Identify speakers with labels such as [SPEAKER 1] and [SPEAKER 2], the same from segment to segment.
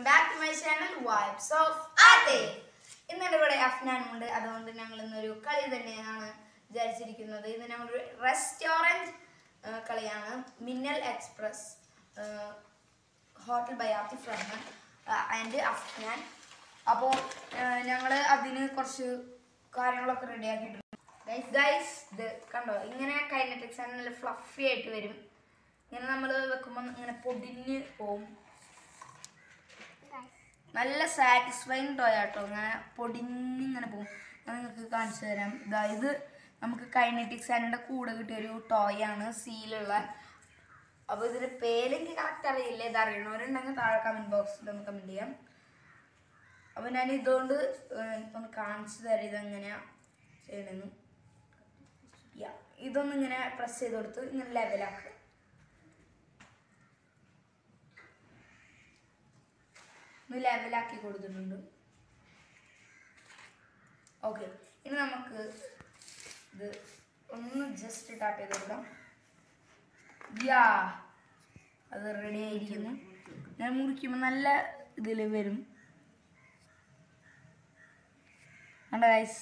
[SPEAKER 1] Back to my channel vibes of ആത്തെ ഇന്ന് എൻ്റെ കൂടെ അഫ്നാനുണ്ട് അതുകൊണ്ട് ഞങ്ങൾ ഇന്നൊരു കളി തന്നെയാണ് വിചാരിച്ചിരിക്കുന്നത് ഇത് ഞങ്ങളൊരു റെസ്റ്റോറൻറ്റ് കളിയാണ് Minnal express hotel by Atif Rahman and Afnan അപ്പോൾ ഞങ്ങൾ അതിന് കുറച്ച് കാര്യങ്ങളൊക്കെ റെഡി ആക്കിയിട്ടുണ്ട് ഗൈസ് ഇത് കണ്ടോ ഇങ്ങനെ കൈനറ്റിക്സ് ആണ് നല്ല ഫ്ലഫി ആയിട്ട് വരും ഇങ്ങനെ നമ്മൾ വെക്കുമ്പോൾ ഇങ്ങനെ പൊടിഞ്ഞ് പോവും നല്ല സാറ്റിസ്ഫൈങ് ടോയ് ആട്ടോ ഇങ്ങനെ പൊടിഞ്ഞിങ്ങനെ പോകും ഞാൻ നിങ്ങൾക്ക് കാണിച്ചു തരാം ഇതാ ഇത് നമുക്ക് കൈനറ്റിക് സാനിൻ്റെ കൂടെ കിട്ടിയ ഒരു ടോയ് ആണ് സീലുള്ള അപ്പോൾ ഇതിൻ്റെ പേരെനിക്ക് കറക്റ്റ് അറിയില്ല ഇത് അറിയണവരുണ്ടെങ്കിൽ താഴെ കമൻറ്റ് ബോക്സിൽ ഒന്ന് കമൻറ്റ് ചെയ്യാം അപ്പോൾ ഞാൻ ഇതുകൊണ്ട് ഏഹ്, ഒന്ന് കാണിച്ചു തരാം ഇതെങ്ങനെയാണ് ചെയ്യണമെന്ന് യാ ഇതൊന്ന് ഇങ്ങനെ പ്രസ് ചെയ്ത് കൊടുത്ത് ഇങ്ങനെ ലെവലാക്കുക ഒന്ന് ലെവലാക്കി കൊടുത്തിട്ടുണ്ട് ഓക്കെ ഇനി നമുക്ക് ഇത് ഒന്ന് ജസ്റ്റ് ടാപ്പ് ചെയ്ത് കൊടുക്കാം യാ അത് റെഡി ആയിരിക്കുന്നു ഞാൻ മുറിക്കുമ്പോൾ നല്ല ഇതിൽ വരും കണ്ട ഗൈസ്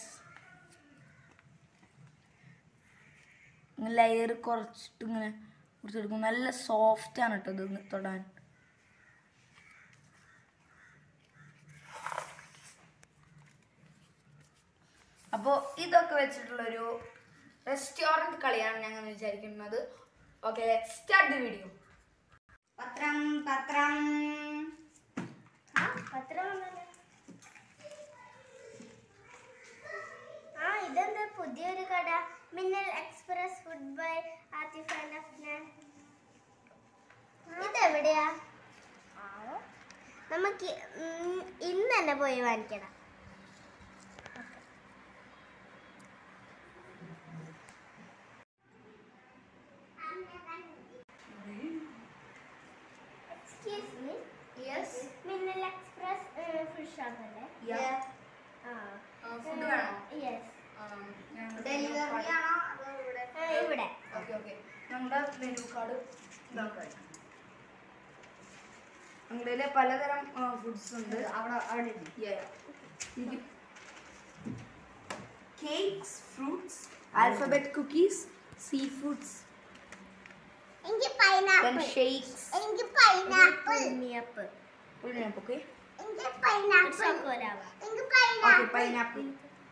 [SPEAKER 1] ലെയർ കുറച്ചിട്ട് ഇങ്ങനെ കുറച്ചെടുക്കും നല്ല സോഫ്റ്റ് ആണ് കേട്ടോ ഇത് തൊടാൻ അപ്പോൾ ഇതൊക്കെ വെച്ചിട്ടുള്ളൊരു റെസ്റ്റോറൻറ്റ് കളിയാണ് ഞങ്ങൾ വിചാരിക്കുന്നത് ഓക്കെ സ്റ്റാർട്ട് ദി വീഡിയോ പത്രം പത്രം
[SPEAKER 2] ആ, പത്രം വന്നല്ലോ. ആ ഇതെന്താ പുതിയൊരു കട Minnal express food by Atif and Afnan ഇതെവിടെയാ നമുക്ക് ഉം, ഇന്ന് തന്നെ പോയി വാങ്ങിക്കണം excuse me
[SPEAKER 1] yes
[SPEAKER 2] Minnal express food shop അല്ലേ
[SPEAKER 1] Yeah.
[SPEAKER 2] ആ
[SPEAKER 1] ഫുഡ് വേണോ
[SPEAKER 2] യെസ്
[SPEAKER 1] ഡെലിവറി ആണോ അതോ ഇവിടെ
[SPEAKER 2] ഇവിടെ
[SPEAKER 1] ഓക്കെ ഓക്കെ നമ്മുടെ മെനു കാർഡ് നമ്മുടെ പലതരം ഫുഡ്സ് ഉണ്ട് അവിടെ അവിടെ cakes fruits alphabet cookies seafoods
[SPEAKER 2] എനിക്ക്
[SPEAKER 1] then
[SPEAKER 2] പൈനാപ്പിൾ
[SPEAKER 1] shakes
[SPEAKER 2] എനിക്ക് പൈനാപ്പിൾ ഉണ്ണിയപ്പ്
[SPEAKER 1] ഓക്കെ
[SPEAKER 2] എനിക്ക് പൈനാപ്പിൾ ചോക്കോലാവ എനിക്ക്
[SPEAKER 1] ഓക്കെ പൈനാപ്പിൾ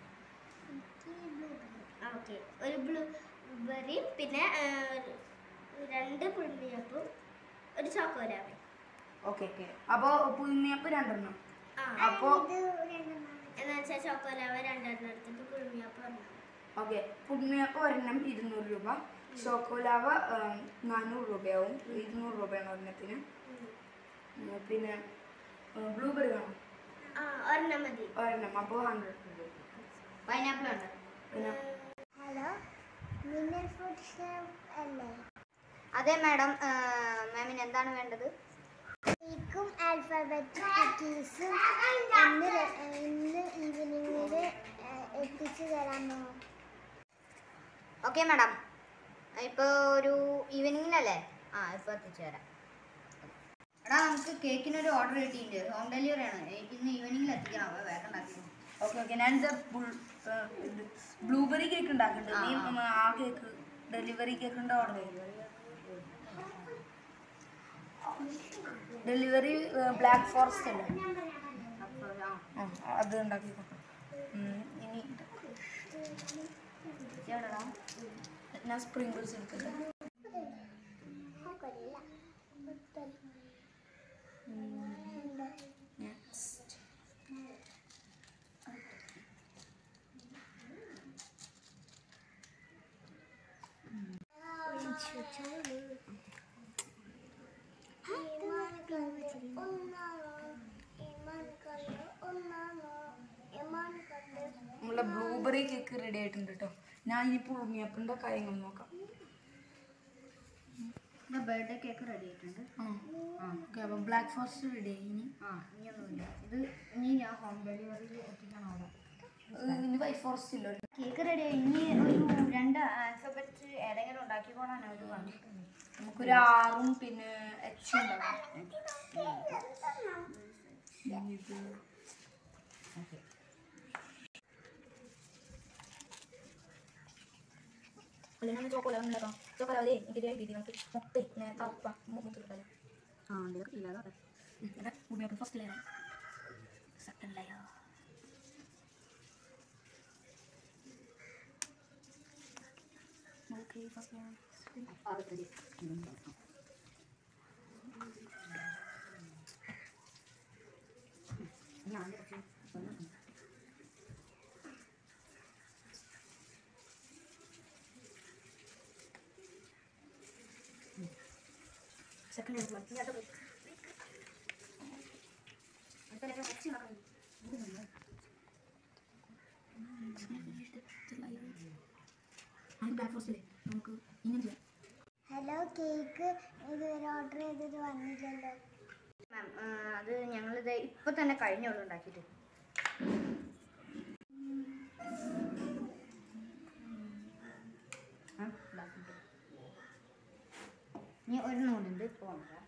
[SPEAKER 2] ഓക്കെ ഒരു ബ്ലൂബെറിയും പിന്നെ ആ, രണ്ട് ഉണ്ണിയപ്പും ഒരു ചോക്കോലാവയും
[SPEAKER 1] ഓക്കെ ഓക്കെ അപ്പോൾ പുഴുങ്ങിയപ്പോൾ രണ്ടെണ്ണം അപ്പോ
[SPEAKER 2] എന്ന് വെച്ചാൽ ചോക്കോലാവ രണ്ടെണ്ണം എടുത്തിട്ട് പുഴുങ്ങിയപ്പ് ഒരെണ്ണം
[SPEAKER 1] ഓക്കെ പുഴുങ്ങിയപ്പോൾ ഒരെണ്ണം ഇരുന്നൂറ് രൂപ ചോക്കോലാവ നാനൂറ് രൂപയാവും ഇരുന്നൂറ് രൂപയാണ് ഒരെണ്ണത്തിന് ഉം, പിന്നെ ബ്ലൂബെറി വേണം
[SPEAKER 2] ആ ഒരെണ്ണം മതി
[SPEAKER 1] ഒരെണ്ണം അപ്പോൾ ഹൺഡ്രഡ് രൂപ
[SPEAKER 2] പൈനാപ്പിൾ ഉണ്ട്
[SPEAKER 1] പിന്നെ
[SPEAKER 2] ഹലോ മിന്നൽ ഫുഡ് ഷോപ്പ് അല്ലേ
[SPEAKER 3] അതെ മാഡം മാമിന് എന്താണ് വേണ്ടത്
[SPEAKER 2] കേക്കും ആൽഫബറ്റ് കുക്കീസും ഇന്ന് ര- ഇന്ന് ഈവനിങ്ങിൽ എത്തിച്ചു തരാമോ
[SPEAKER 3] ഓക്കെ മാഡം ഇപ്പോൾ ഒരു ഈവനിങ്ങിനല്ലേ ആ ഇപ്പോൾ എത്തിച്ചു തരാം എടാ നമുക്ക് കേക്കിനൊരു ഓർഡർ കിട്ടിയിട്ടുണ്ട് ഹോം ഡെലിവറി ആണ് എനിക്ക് ഇന്ന് ഈവനിങ്ങിൽ എത്തിക്കണം അപ്പോൾ വേഗം ഉണ്ടാക്കി
[SPEAKER 1] ഓക്കെ ഓക്കെ ഞാനിത് ബ്ലൂബെറി കേക്ക് ഉണ്ടാക്കുന്നുണ്ട് നീ
[SPEAKER 3] ആ,
[SPEAKER 1] ഉം, ആ കേക്ക് ഡെലിവറി കേക്കിൻ്റെ ഓർഡർ ഡെലിവറി ബ്ലാക്ക് ഫോറസ്റ്റ് അല്ലേ
[SPEAKER 3] അപ്പോൾ ആ
[SPEAKER 1] ആ, അത് ഉണ്ടാക്കിക്കോ ഉം, ഇനി
[SPEAKER 3] എവിടെടാ
[SPEAKER 1] ഞാൻ സ്പ്രിങ്കിൾസ് എടുക്കട്ടെ നെക്സ്റ്റ് നമ്മളെ ബ്ലൂബെറി കേക്ക് റെഡി ആയിട്ടുണ്ട് കേട്ടോ ഞാൻ ഇനി പുഴുങ്ങിയപ്പൻ്റെ കാര്യങ്ങൾ നോക്കാം
[SPEAKER 3] എൻ്റെ ബർത്ത്ഡേ കേക്ക് റെഡി ആയിട്ടുണ്ട്
[SPEAKER 1] ആ ഓക്കെ അപ്പോൾ ബ്ലാക്ക് ഫോറസ്റ്റ് റെഡി ആയി ഇനി
[SPEAKER 3] ആ ഇനിയൊന്നുമില്ല ഇത് ഇനി ഞാൻ ഹോം ഡെലിവറി എത്തിക്കണം അവിടെ
[SPEAKER 1] ഏഹ്, ഇനി വൈറ്റ് ഫോറസ്റ്റ് ഇല്ല
[SPEAKER 3] കേക്ക് റെഡി ആയി ഇനി ഒരു രണ്ട് ആൽഫബറ്റ് ഏതെങ്കിലും ഉണ്ടാക്കിക്കോളാൻ അവർ പറഞ്ഞിട്ടുണ്ട്
[SPEAKER 1] നമുക്കൊരു ആറും പിന്നെ എച്ചും ഉണ്ടാക്കാം
[SPEAKER 3] ഓക്കെ
[SPEAKER 1] അല്ലെങ്കിൽ ചോക്കോല ഉണ്ടാക്കാം ചോക്കോല അതെ എനിക്ക് എഴുതി നമുക്ക് മുട്ട ഇങ്ങനെ കപ്പ മുത്തിട്ടുണ്ടല്ലോ
[SPEAKER 3] ആ എന്തെങ്കിലും ഇല്ലാതെ
[SPEAKER 1] ഇവിടെ unniyappam first layer second layer okay first layer second layer അതിന് ബാക്ക് ഫസ്റ്റില്ലേ നമുക്ക് ഇങ്ങനെ ചെയ്യാം
[SPEAKER 2] ഹലോ കേക്ക് ഇതുവരെ ഓർഡർ ചെയ്തത് വന്നില്ലല്ലോ
[SPEAKER 3] മാം അത് ഞങ്ങളിത് ഇപ്പൊ തന്നെ കഴിഞ്ഞുള്ളൂ ഉണ്ടാക്കിയിട്ട് ആ, glass ഉണ്ട്. ഇനി ഒരു നൂലുണ്ട് ഇപ്പോൾ കൊണ്ടുവരാം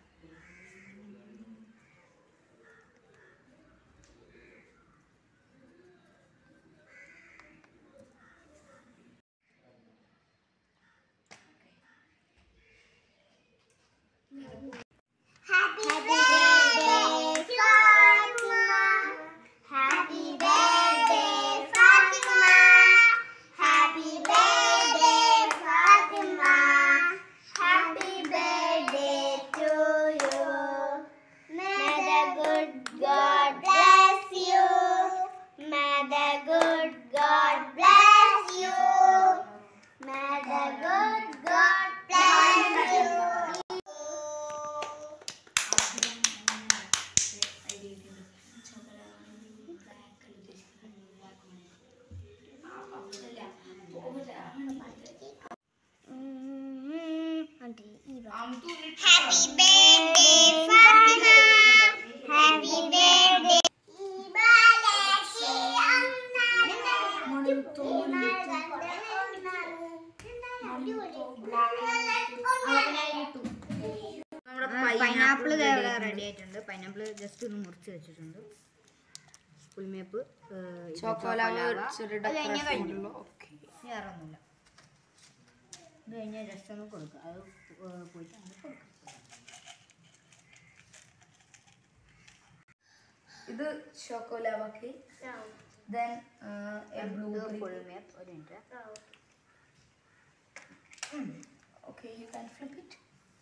[SPEAKER 2] Happy birthday, Fatima. Happy birthday, Fatima. Happy birthday, Fatima. Happy birthday to you. May the good God bless you. May the good God bless you. May the good God bless you. Happy birthday, Fatima. Happy birthday.
[SPEAKER 1] നമ്മുടെ
[SPEAKER 3] pineapple ready ആയിട്ടുണ്ട് pineapple just ഒന്ന് മുറിച്ച് വെച്ചിട്ടുണ്ട് പുൽമേപ്പ്
[SPEAKER 1] ചോക്കോലാവ് വെച്ചൊരു decoration okay
[SPEAKER 3] വേറെ ഒന്നുമില്ല ഇത് കഴിഞ്ഞാൽ ജസ്റ്റ് ഒന്ന് കൊടുക്കുക അത് ഏ, പോയിട്ട് അങ്ങ് കൊടുക്കുക
[SPEAKER 1] ഇത് choco lava cake then a blue
[SPEAKER 3] ഇത് പുൽമേപ്പ് ഒരു minute
[SPEAKER 1] okay you can flip it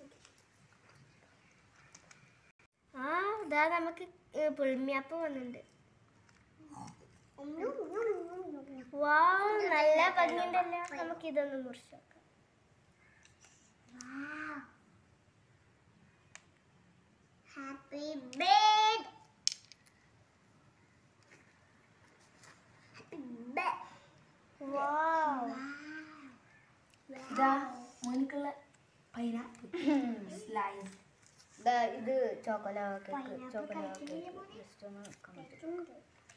[SPEAKER 2] ആ ഇതാ നമുക്ക് പുളിമിയപ്പം വന്നിട്ടുണ്ട് വാ നല്ല ഭംഗിയുണ്ടല്ലോ നമുക്ക് ഇതൊന്ന് മുറിച്ച് നോക്കാം ഹാപ്പി ബേഡ്
[SPEAKER 1] ഇതാ മോനിക്കുള്ള പൈനാപ്പിൾ സ്ലൈസ്
[SPEAKER 3] ദാ ഇത് choco lava cake choco lava cake just ഒന്ന് കാണിച്ചു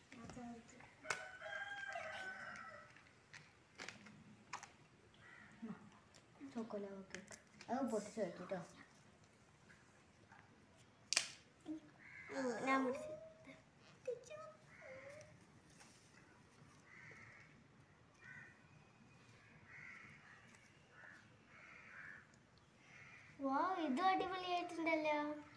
[SPEAKER 3] ചോക്കോലാവ കേക്ക് അത് പൊട്ടിച്ച് വെക്കിട്ടോ
[SPEAKER 2] ഞാൻ മുറിച്ച് വാ ഇതും അടിപൊളിയായിട്ടുണ്ടല്ലോ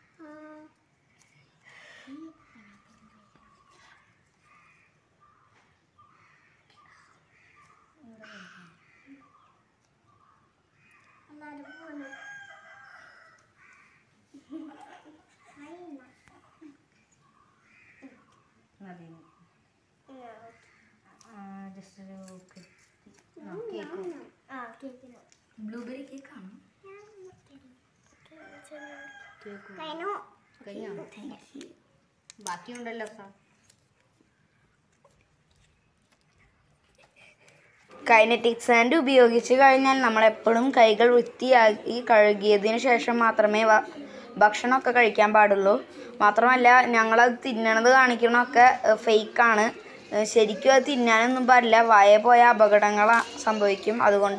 [SPEAKER 3] മതി ജസ്റ്റ് ഒരു കേക്ക്
[SPEAKER 2] ആ കേക്കിന്
[SPEAKER 1] ബ്ലൂബെറി കേക്ക് ആണ്
[SPEAKER 3] കേക്ക്
[SPEAKER 2] കഴിഞ്ഞു
[SPEAKER 3] കഴിഞ്ഞോ ബാക്കിയുണ്ടല്ലോ സാർ
[SPEAKER 1] കൈനറ്റിക് സാൻഡ് ഉപയോഗിച്ച് കഴിഞ്ഞാൽ നമ്മൾ എപ്പോഴും കൈകൾ വൃത്തിയാക്കി കഴുകിയതിന് ശേഷം മാത്രമേ വ- ഭക്ഷണമൊക്കെ കഴിക്കാൻ പാടുള്ളൂ മാത്രമല്ല ഞങ്ങളത് തിന്നണത് കാണിക്കണമൊക്കെ ഫേക്കാണ് ശരിക്കും അത് തിന്നാനൊന്നും പാടില്ല വായ പോയ അപകടങ്ങൾ സംഭവിക്കും അതുകൊണ്ട്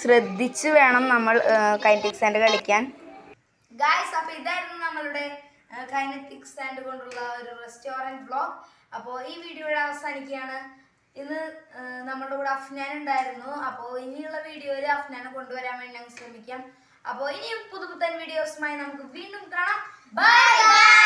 [SPEAKER 1] ശ്രദ്ധിച്ച് വേണം നമ്മൾ കൈനറ്റിക് സാൻഡ് കളിക്കാൻ ഗായ്സ് അപ്പോൾ ഇതായിരുന്നു നമ്മളുടെ കൈനറ്റിക് സ്റ്റാൻഡ് കൊണ്ടുള്ള ഒരു റെസ്റ്റോറൻറ്റ് വ്ളോഗ് അപ്പോൾ ഈ വീഡിയോയുടെ അവസാനിക്കുകയാണ് ഇന്ന് ആ, നമ്മുടെ കൂടെ അഫ്നാൻ ഉണ്ടായിരുന്നു അപ്പോൾ ഇനിയുള്ള വീഡിയോയിൽ അഫ്നാനെ കൊണ്ടുവരാൻ വേണ്ടി ഞങ്ങൾ ശ്രമിക്കാം അപ്പോൾ ഇനിയും പുതുപുത്തൻ വീഡിയോസുമായി നമുക്ക് വീണ്ടും കാണാം ബൈ ബൈ